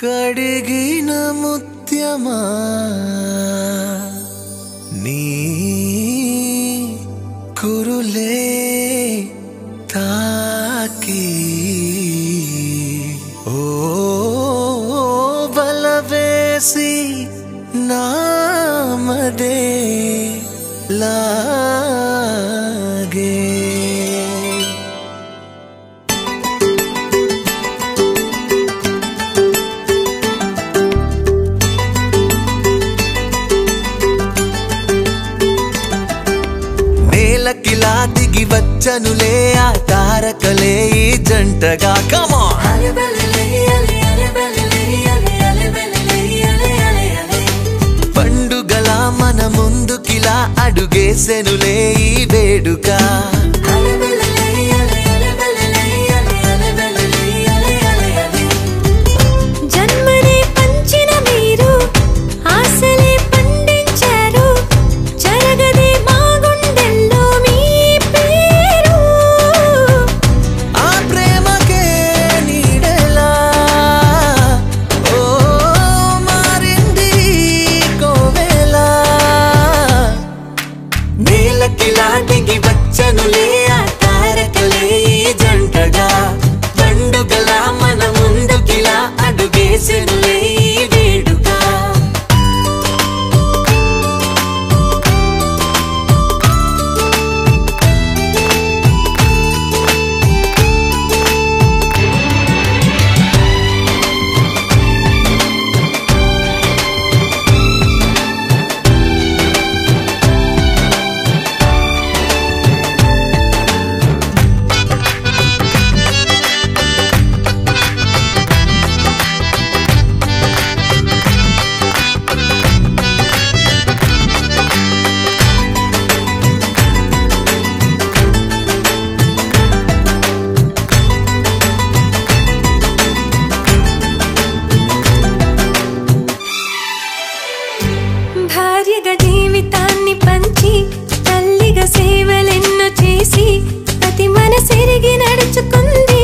కడిగిన ముత్యమా నీ కురులే తాకి ఓ బలవేసి నామదే లాగే నేలకిలా దిగి వచ్చనులే ఆ తారకలే ఈ జంటగా కమా పండుగల మన ముందుకిలా అడుగేసెనులే ఈ వేడుక జన్మనే పంచిన మీరు ఆశలే పండించారు జరగదే మా గుండెల్లో మీ పేరు ఆ ప్రేమకే నీడెలా ఓ మారింది కోవెల నేలకిలా దిగి వచ్చనులే ఆ తారకలే ఈ జంటగా పండుగల మన ముందుకిలా అడుగేసెనులే ఈ వేడుక భార్యగా జీవితాన్ని పంచి తల్లిగా సేవలెన్నో చేసి ప్రతి మనసెరిగి నడుచుకుంది